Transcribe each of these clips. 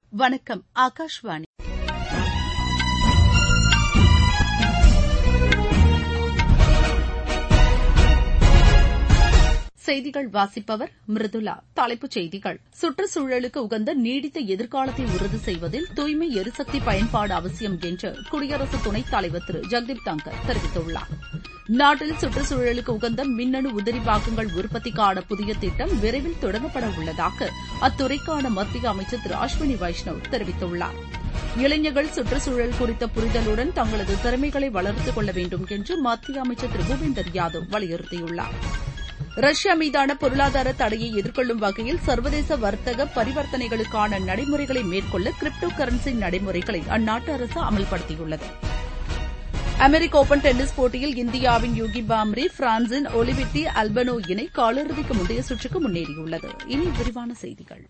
வணக்கம் ஆகாஷ்வாணி செய்திகள் வாசிப்பவர் மிருதுளா தலைப்புச் செய்திகள் சுற்றுச்சூழலுக்கு உகந்த நீடித்த எதிர்காலத்தை உறுதி செய்வதில் தூய்மை எரிசக்தி பயன்பாடு அவசியம் என்று குடியரசு துணைத் தலைவர் திரு ஜெக்தீப் தங்கர் தெரிவித்துள்ளார் நாட்டில் சுற்றுச்சூழலுக்கு உகந்த மின்னணு உதிரி பாகங்கள் உற்பத்திக்கான புதிய திட்டம் விரைவில் தொடங்கப்பட உள்ளதாக அத்துறைக்கான மத்திய அமைச்சர் திரு அஸ்வினி வைஷ்ணவ் தெரிவித்துள்ளார் இளைஞர்கள் சுற்றுச்சூழல் குறித்த புரிதலுடன் தங்களது திறமைகளை வளர்த்துக் கொள்ள வேண்டும் என்று மத்திய அமைச்சர் திரு பூபேந்தர் யாதவ் வலியுறுத்தியுள்ளார் ரஷ்யா மீதான பொருளாதார தடையை எதிர்கொள்ளும் வகையில் சர்வதேச வர்த்தக பரிவர்த்தனைகளுக்கான நடைமுறைகளை மேற்கொள்ள கிரிப்டோ கரன்சி நடைமுறைகளை அந்நாட்டு அரசு அமல்படுத்தியுள்ளது அமெரிக்க ஒபன் டென்னிஸ் போட்டியில் இந்தியாவின் யூகி பாம்ரி பிரான்சின் ஒலிவிட்டி அல்பனோ இணை காலிறுதிக்கு முந்தைய சுற்றுக்கு முன்னேறியுள்ளது இனி விரிவான செய்திகள்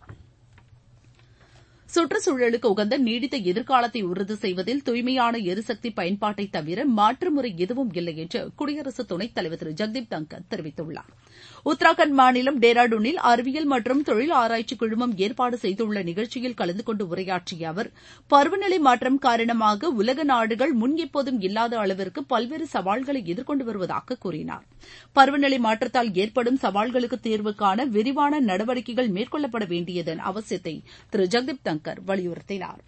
சுற்றுச்சூழலுக்கு உகந்த நீடித்த எதிர்காலத்தை உறுதி செய்வதில் தூய்மையான எரிசக்தி பயன்பாட்டை தவிர மாற்று முறை எதுவும் இல்லை என்று குடியரசு துணைத் தலைவர் திரு ஜெக்தீப் தங்கர் தெரிவித்துள்ளார் உத்தராகண்ட் மாநிலம் டேராடூனில் அறிவியல் மற்றும் தொழில் ஆராய்ச்சி குழுமம் ஏற்பாடு செய்துள்ள நிகழ்ச்சியில் கலந்து கொண்டு உரையாற்றிய அவர் பருவநிலை மாற்றம் காரணமாக உலக நாடுகள் முன் எப்போதும் இல்லாத அளவிற்கு பல்வேறு சவால்களை எதிர்கொண்டு வருவதாக கூறினார் பருவநிலை மாற்றத்தால் ஏற்படும் சவால்களுக்கு தீர்வு காண விரிவான நடவடிக்கைகள் மேற்கொள்ளப்பட வேண்டியதன் அவசியத்தை திரு ஜெக்தீப் தங்கர் வலியுறுத்தினார்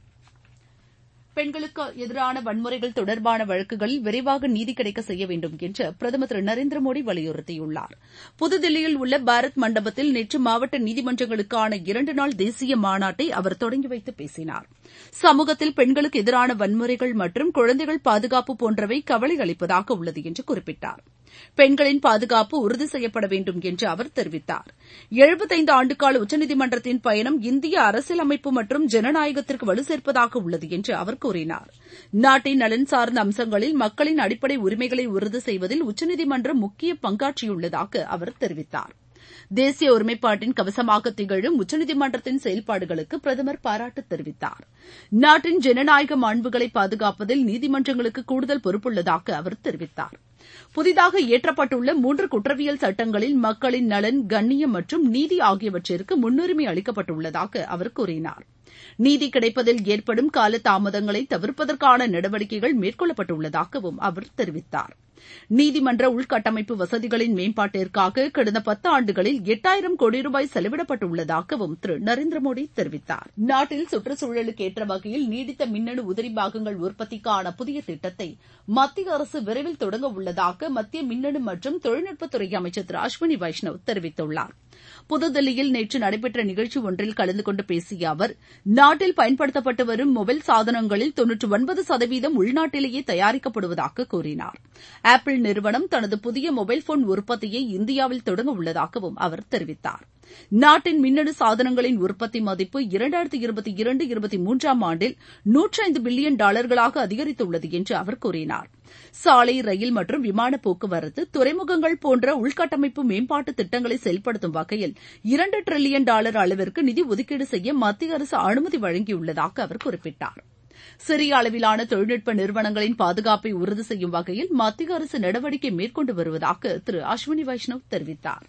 பெண்களுக்கு எதிரான வன்முறைகள் தொடர்பான வழக்குகளில் விரைவாக நீதி கிடைக்க செய்ய வேண்டும் என்று பிரதமர் திரு நரேந்திர மோடி வலியுறுத்தியுள்ளார் புதுதில்லியில் உள்ள பாரத் மண்டபத்தில் நேற்று மாவட்ட நீதிமன்றங்களுக்கான இரண்டு நாள் தேசிய மாநாட்டை அவர் தொடங்கி வைத்து பேசினார் சமூகத்தில் பெண்களுக்கு எதிரான வன்முறைகள் மற்றும் குழந்தைகள் பாதுகாப்பு போன்றவை கவலை அளிப்பதாக உள்ளது என்று குறிப்பிட்டார் பெண்களின் பாதுகாப்பு உறுதி செய்யப்பட வேண்டும் என்று அவர் தெரிவித்தார் எழுபத்தைந்து ஆண்டுகால உச்சநீதிமன்றத்தின் பயணம் இந்திய அரசியலமைப்பு மற்றும் ஜனநாயகத்திற்கு வலு சேர்ப்பதாக உள்ளது என்று அவர் கூறினார் நாட்டின் நலன் சார்ந்த அம்சங்களில் மக்களின் அடிப்படை உரிமைகளை உறுதி செய்வதில் உச்சநீதிமன்றம் முக்கிய பங்காற்றியுள்ளதாக அவர் தெரிவித்தார் தேசிய ஒருமைப்பாட்டின் கவசமாக திகழும் உச்சநீதிமன்றத்தின் செயல்பாடுகளுக்கு பிரதமர் பாராட்டு தெரிவித்தார் நாட்டின் ஜனநாயக மாண்புகளை பாதுகாப்பதில் நீதிமன்றங்களுக்கு கூடுதல் பொறுப்புள்ளதாக அவர் தெரிவித்தார் புதிதாக இயற்றப்பட்டுள்ள மூன்று குற்றவியல் சட்டங்களில் மக்களின் நலன் கண்ணியம் மற்றும் நீதி ஆகியவற்றிற்கு முன்னுரிமை அளிக்கப்பட்டுள்ளதாக அவர் கூறினார் நீதி கிடைப்பதில் ஏற்படும் கால தாமதங்களை தவிர்ப்பதற்கான நடவடிக்கைகள் மேற்கொள்ளப்பட்டுள்ளதாகவும் அவர் தெரிவித்தார் நீதிமன்ற உள்கட்டமைப்பு வசதிகளின் மேம்பாட்டிற்காக கடந்த பத்து ஆண்டுகளில் எட்டாயிரம் கோடி ரூபாய் செலவிடப்பட்டுள்ளதாகவும் திரு நரேந்திர மோடி தெரிவித்தார் நாட்டில் சுற்றுச்சூழலுக்கு ஏற்ற வகையில் நீடித்த மின்னணு உதிரி பாகங்கள் உற்பத்திக்கான புதிய திட்டத்தை மத்திய அரசு விரைவில் தொடங்க உள்ளதாக மத்திய மின்னணு மற்றும் தொழில்நுட்பத்துறை அமைச்சர் திரு அஸ்வினி வைஷ்ணவ் தெரிவித்துள்ளார் புதுதில்லியில் நேற்று நடைபெற்ற நிகழ்ச்சி ஒன்றில் கலந்து கொண்டு பேசிய அவர் நாட்டில் பயன்படுத்தப்பட்டு வரும் மொபைல் சாதனங்களில் தொன்னூற்றி ஒன்பது சதவீதம் உள்நாட்டிலேயே தயாரிக்கப்படுவதாக கூறினார் ஆப்பிள் நிறுவனம் தனது புதிய மொபைல் போன் உற்பத்தியை இந்தியாவில் தொடங்க உள்ளதாகவும் அவர் தெரிவித்தார் நாட்டின் மின்னணு சாதனங்களின் உற்பத்தி மதிப்பு இரண்டாயிரத்தி இருபத்தி இரண்டு இருபத்தி மூன்றாம் ஆண்டில் நூற்றைந்து பில்லியன் டாலர்களாக அதிகரித்துள்ளது என்று அவர் கூறினார் சாலை ரயில் மற்றும் விமான போக்குவரத்து துறைமுகங்கள் போன்ற உள்கட்டமைப்பு மேம்பாட்டு திட்டங்களை செயல்படுத்தும் வகையில் இரண்டு டிரில்லியன் டாலர் அளவிற்கு நிதி ஒதுக்கீடு செய்ய மத்திய அரசு அனுமதி வழங்கியுள்ளதாக அவர் குறிப்பிட்டார் சிறிய அளவிலான தொழில்நுட்ப நிறுவனங்களின் பாதுகாப்பை உறுதி செய்யும் வகையில் மத்திய அரசு நடவடிக்கை மேற்கொண்டு வருவதாக திரு அஸ்வினி வைஷ்ணவ் தெரிவித்தார்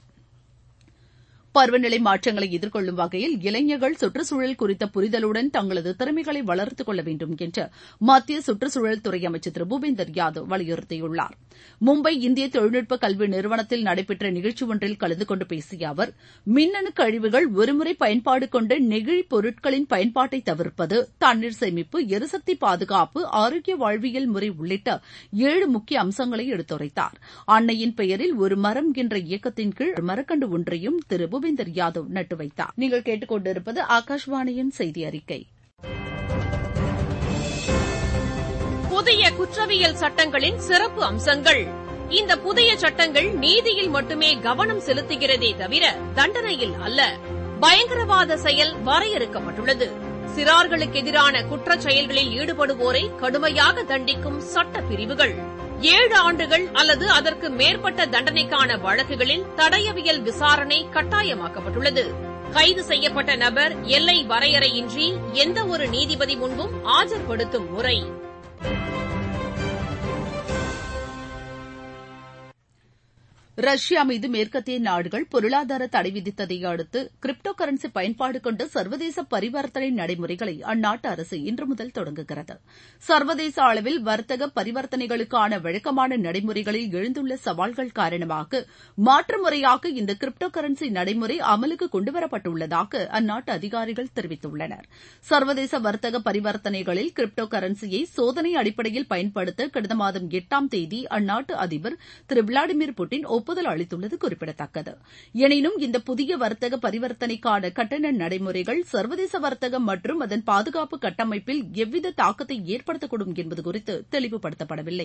பருவநிலை மாற்றங்களை எதிர்கொள்ளும் வகையில் இளைஞர்கள் சுற்றுச்சூழல் குறித்த புரிதலுடன் தங்களது திறமைகளை வளர்த்துக் கொள்ள வேண்டும் என்று மத்திய சுற்றுச்சூழல் துறை அமைச்சர் திரு பூபேந்தர் யாதவ் வலியுறுத்தியுள்ளார் மும்பை இந்திய தொழில்நுட்ப கல்வி நிறுவனத்தில் நடைபெற்ற நிகழ்ச்சி ஒன்றில் கலந்து கொண்டு பேசிய அவர் மின்னணு கழிவுகள் ஒருமுறை பயன்பாடு கொண்ட நெகிழி பொருட்களின் பயன்பாட்டை தவிர்ப்பது தண்ணீர் சேமிப்பு எரிசக்தி பாதுகாப்பு ஆரோக்கிய வாழ்வியல் முறை உள்ளிட்ட ஏழு முக்கிய அம்சங்களை எடுத்துரைத்தார் அன்னையின் பெயரில் ஒரு மரம் என்ற இயக்கத்தின் கீழ் மரக்கண்டு ஒன்றையும் திரு பூபேந்தர் யாதவ் நட்டு வைத்தார் நீங்கள் கேட்டுக்கொண்டிருப்பது ஆகாஷ்வாணியின் செய்தி அறிக்கை புதிய குற்றவியல் சட்டங்களின் சிறப்பு அம்சங்கள் இந்த புதிய சட்டங்கள் நீதியில் மட்டுமே கவனம் செலுத்துகிறதே தவிர தண்டனையில் அல்ல பயங்கரவாத செயல் வரையறுக்கப்பட்டுள்ளது சிறார்களுக்கு எதிரான குற்றச் செயல்களில் ஈடுபடுவோரை கடுமையாக தண்டிக்கும் சட்ட பிரிவுகள் ஏழு ஆண்டுகள் அல்லது அதற்கு மேற்பட்ட தண்டனைக்கான வழக்குகளில் தடயவியல் விசாரணை கட்டாயமாக்கப்பட்டுள்ளது கைது செய்யப்பட்ட நபர் எல்லை வரையறையின்றி எந்த ஒரு நீதிபதி முன்பும் ஆஜர்படுத்தும் முறை ரஷ்யா மீது மேற்கத்திய நாடுகள் பொருளாதார தடை விதித்ததை அடுத்து கிரிப்டோ கரன்சி பயன்பாடு கொண்ட சர்வதேச பரிவர்த்தனை நடைமுறைகளை அந்நாட்டு அரசு இன்று முதல் தொடங்குகிறது சர்வதேச அளவில் வர்த்தக பரிவர்த்தனைகளுக்கான வழக்கமான நடைமுறைகளில் எழுந்துள்ள சவால்கள் காரணமாக மாற்று முறையாக இந்த கிரிப்டோ கரன்சி நடைமுறை அமலுக்கு கொண்டுவரப்பட்டுள்ளதாக அந்நாட்டு அதிகாரிகள் தெரிவித்துள்ளனர் சர்வதேச வர்த்தக பரிவர்த்தனைகளில் கிரிப்டோ கரன்சியை சோதனை அடிப்படையில் பயன்படுத்த கடந்த மாதம் எட்டாம் தேதி அந்நாட்டு அதிபர் திரு விளாடிமிர் புட்டின் ஒப்புதல் அளித்துள்ளது குறிப்பிடத்தக்கது எனினும் இந்த புதிய வர்த்தக பரிவர்த்தனைக்கான கட்டண நடைமுறைகள் சர்வதேச வர்த்தகம் மற்றும் அதன் பாதுகாப்பு கட்டமைப்பில் எவ்வித தாக்கத்தை ஏற்படுத்தக்கூடும் என்பது குறித்து தெளிவுபடுத்தப்படவில்லை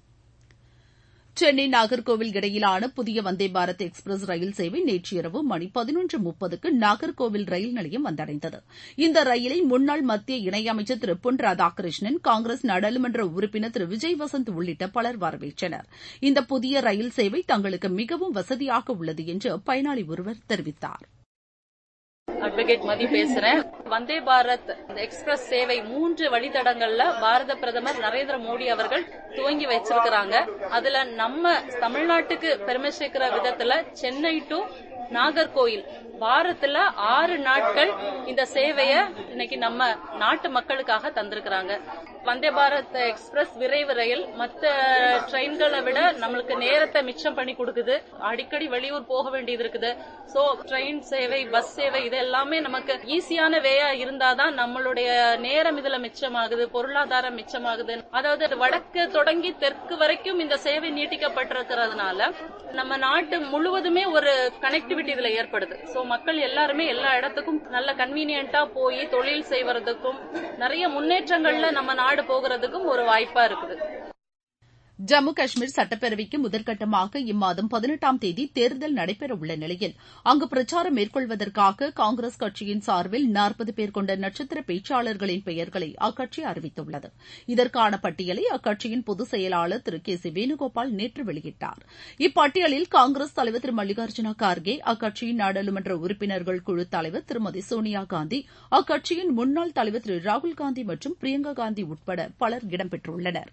சென்னை நாகர்கோவில் இடையிலான புதிய வந்தே பாரத் எக்ஸ்பிரஸ் ரயில் சேவை நேற்று இரவு மணி பதினொன்று முப்பதுக்கு நாகர்கோவில் ரயில் நிலையம் வந்தடைந்தது இந்த ரயிலை முன்னாள் மத்திய இணையமைச்சர் திரு பொன் ராதாகிருஷ்ணன் காங்கிரஸ் நாடாளுமன்ற உறுப்பினர் திரு விஜய் வசந்த் உள்ளிட்ட பலர் வரவேற்றனர் இந்த புதிய ரயில் சேவை தங்களுக்கு மிகவும் வசதியாக உள்ளது என்று பயனாளி ஒருவர் தெரிவித்தார் அட்வொகேட் மதி பேசுறேன் வந்தே பாரத் எக்ஸ்பிரஸ் சேவை மூன்று வழித்தடங்கள்ல பாரத பிரதமர் நரேந்திர மோடி அவர்கள் துவங்கி வச்சிருக்கிறாங்க அதுல நம்ம தமிழ்நாட்டுக்கு பெருமை சேர்க்கிற விதத்துல சென்னை டு நாகர்கோயில் வாரத்துல ஆறு நாட்கள் இந்த சேவைய இன்னைக்கு நம்ம நாட்டு மக்களுக்காக தந்திருக்கிறாங்க வந்தே பாரத் எக்ஸ்பிரஸ் விரைவு ரயில் மத்த ட்ரெயின்களை விட நம்மளுக்கு நேரத்தை மிச்சம் பண்ணி கொடுக்குது அடிக்கடி வெளியூர் போக வேண்டியது இருக்குது சோ ட்ரெயின் சேவை பஸ் சேவை இது எல்லாமே நமக்கு ஈஸியான வேயா இருந்தாதான் நம்மளுடைய நேரம் இதுல மிச்சமாகுது பொருளாதாரம் மிச்சமாகுது அதாவது வடக்கு தொடங்கி தெற்கு வரைக்கும் இந்த சேவை நீட்டிக்கப்பட்டிருக்கிறதுனால நம்ம நாட்டு முழுவதுமே ஒரு கனெக்டிவிட்டி இதுல ஏற்படுது சோ மக்கள் எல்லாருமே எல்லா இடத்துக்கும் நல்ல கன்வீனியன்டா போய் தொழில் செய்வதற்கும் நிறைய முன்னேற்றங்கள்ல நம்ம நாடு போகிறதுக்கும் ஒரு வாய்ப்பா இருக்குது ஜம்மு காஷ்மீர் சட்டப்பேரவைக்கு முதற்கட்டமாக இம்மாதம் பதினெட்டாம் தேதி தேர்தல் நடைபெறவுள்ள நிலையில் அங்கு பிரச்சாரம் மேற்கொள்வதற்காக காங்கிரஸ் கட்சியின் சார்பில் நாற்பது பேர் கொண்ட நட்சத்திர பேச்சாளர்களின் பெயர்களை அக்கட்சி அறிவித்துள்ளது இதற்கான பட்டியலை அக்கட்சியின் பொதுச் செயலாளர் திரு கே சி வேணுகோபால் நேற்று வெளியிட்டார் இப்பட்டியலில் காங்கிரஸ் தலைவர் திரு மல்லிகார்ஜுன கார்கே அக்கட்சியின் நாடாளுமன்ற உறுப்பினர்கள் குழு தலைவர் திருமதி சோனியா காந்தி அக்கட்சியின் முன்னாள் தலைவர் திரு ராகுல்காந்தி மற்றும் பிரியங்கா காந்தி உட்பட பலர் இடம்பெற்றுள்ளனா்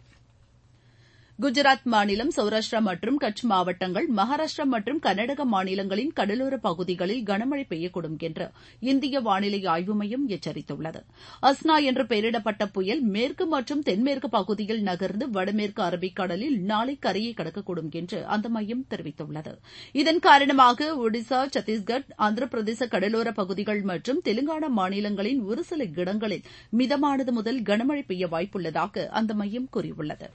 குஜராத் மாநிலம் சௌராஷ்டிரா மற்றும் கட்ச் மாவட்டங்கள் மகாராஷ்டிரா மற்றும் கர்நாடக மாநிலங்களின் கடலோர பகுதிகளில் கனமழை பெய்யக்கூடும் என்று இந்திய வானிலை ஆய்வு மையம் எச்சரித்துள்ளது அஸ்னா என்று பெயரிடப்பட்ட புயல் மேற்கு மற்றும் தென்மேற்கு பகுதியில் நகர்ந்து வடமேற்கு அரபிக்கடலில் நாளை கரையை கடக்கக்கூடும் என்று அந்த மையம் தெரிவித்துள்ளது இதன் காரணமாக ஒடிசா சத்தீஸ்கர் ஆந்திர பிரதேச கடலோர பகுதிகள் மற்றும் தெலுங்கானா மாநிலங்களின் ஒரு சில இடங்களில் மிதமானது முதல் கனமழை பெய்ய வாய்ப்புள்ளதாக அந்த மையம் கூறியுள்ளது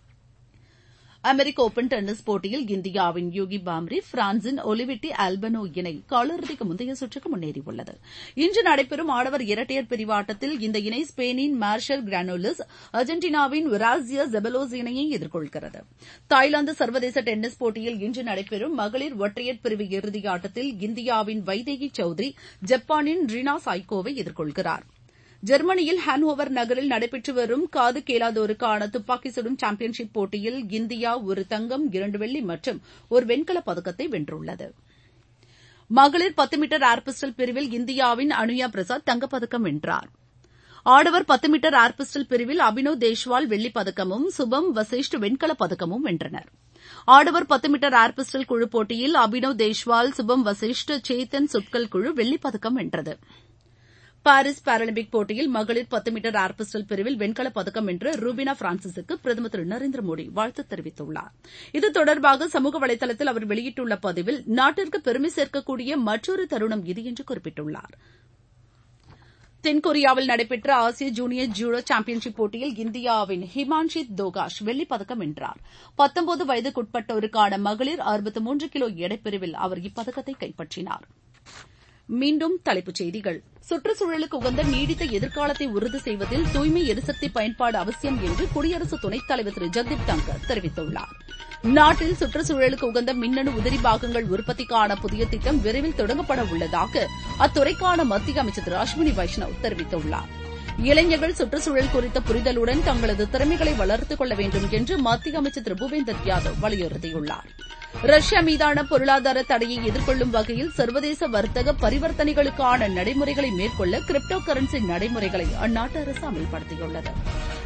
அமெரிக்க ஒபன் டென்னிஸ் போட்டியில் இந்தியாவின் யூகி பாம்ரி பிரான்சின் ஒலிவிட்டி ஆல்பனோ இணை காலிறுதிக்கு முந்தைய சுற்றுக்கு முன்னேறியுள்ளது இன்று நடைபெறும் ஆடவர் இரட்டையர் பிரிவு ஆட்டத்தில் இந்த இணை ஸ்பெயினின் மார்ஷல் கிரானோலிஸ் அர்ஜென்டினாவின் விராசியா ஜெபலோஸ் இணையை எதிர்கொள்கிறது தாய்லாந்து சர்வதேச டென்னிஸ் போட்டியில் இன்று நடைபெறும் மகளிர் ஒற்றையர் பிரிவு இறுதி ஆட்டத்தில் இந்தியாவின் வைதேகி சௌத்ரி ஜப்பானின் ரீனா சாய்கோவை எதிர்கொள்கிறார் ஜெர்மனியில் ஹான்ஓவர் நகரில் நடைபெற்று வரும் காது கேளாதோருக்கான துப்பாக்கி சுடும் சாம்பியன்ஷிப் போட்டியில் இந்தியா ஒரு தங்கம் இரண்டு வெள்ளி மற்றும் ஒரு வெண்கலப் பதக்கத்தை வென்றுள்ளது மகளிர் பத்து மீட்டர் ஏர் பிஸ்டல் பிரிவில் இந்தியாவின் அனுயா பிரசாத் தங்கப்பதக்கம் வென்றார் ஆடவர் பத்து மீட்டர் ஏர் பிஸ்டல் பிரிவில் அபினவ் தேஷ்வால் வெள்ளிப் பதக்கமும் சுபம் வசிஷ்ட் வெண்கலப் பதக்கமும் வென்றனர் ஆடவர் பத்து மீட்டர் ஏர் பிஸ்டல் குழு போட்டியில் அபினவ் தேஷ்வால் சுபம் வசிஷ்ட் சேத்தன் சுட்கல் குழு வெள்ளிப் பதக்கம் வென்றது பாரிஸ் பாராலிம்பிக் போட்டியில் மகளிர் பத்து மீட்டர் ஏர் பிஸ்டல் பிரிவில் வெண்கலப் பதக்கம் வென்ற ரூபினா பிரான்சிஸுக்கு பிரதமர் திரு நரேந்திர மோடி வாழ்த்து தெரிவித்துள்ளார் இது தொடர்பாக சமூக வலைதளத்தில் அவர் வெளியிட்டுள்ள பதிவில் நாட்டிற்கு பெருமை சேர்க்கக்கூடிய மற்றொரு தருணம் இது என்று குறிப்பிட்டுள்ளார் தென்கொரியாவில் நடைபெற்ற ஆசிய ஜூனியர் ஜூடோ சாம்பியன்ஷிப் போட்டியில் இந்தியாவின் ஹிமான்ஷித் தோகாஷ் வெள்ளிப் பதக்கம் வென்றார் பத்தொன்பது வயதுக்குட்பட்டோருக்கான மகளிர் அறுபத்து மூன்று கிலோ எடைப்பிரிவில் அவர் இப்பதக்கத்தை கைப்பற்றினார் மீண்டும் தலைப்புச் செய்திகள் சுற்றுச்சூழலுக்கு உகந்த நீடித்த எதிர்காலத்தை உறுதி செய்வதில் தூய்மை எரிசக்தி பயன்பாடு அவசியம் என்று குடியரசு துணைத் தலைவர் திரு ஜெக்தீப் தங்கர் தெரிவித்துள்ளார் நாட்டில் சுற்றுச்சூழலுக்கு உகந்த மின்னணு உதிரி பாகங்கள் உற்பத்திக்கான புதிய திட்டம் விரைவில் தொடங்கப்பட உள்ளதாக அத்துறைக்கான மத்திய அமைச்சர் திரு அஸ்வினி வைஷ்ணவ் தெரிவித்துள்ளார் இளைஞர்கள் சுற்றுச்சூழல் குறித்த புரிதலுடன் தங்களது திறமைகளை வளர்த்துக் கொள்ள வேண்டும் என்று மத்திய அமைச்சர் திரு பூபேந்தர் யாதவ் வலியுறுத்தியுள்ளார் ரஷ்யா மீதான பொருளாதார தடையை எதிர்கொள்ளும் வகையில் சர்வதேச வர்த்தக பரிவர்த்தனைகளுக்கான நடைமுறைகளை மேற்கொள்ள கிரிப்டோ கரன்சி நடைமுறைகளை அந்நாட்டு அரசு அமல்படுத்தியுள்ளது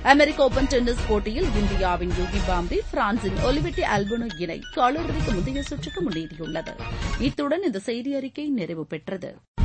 அமெரிக்க ஓபன் டென்னிஸ் போட்டியில் இந்தியாவின் யூகி பாம்ரி பிரான்சின் ஒலிவிட்டி அல்பனோ இணை காலிறுதிக்கு முந்தைய சுற்றுக்கு முன்னேறியுள்ளது இத்துடன் இந்த செய்தி அறிக்கை நிறைவு பெற்றது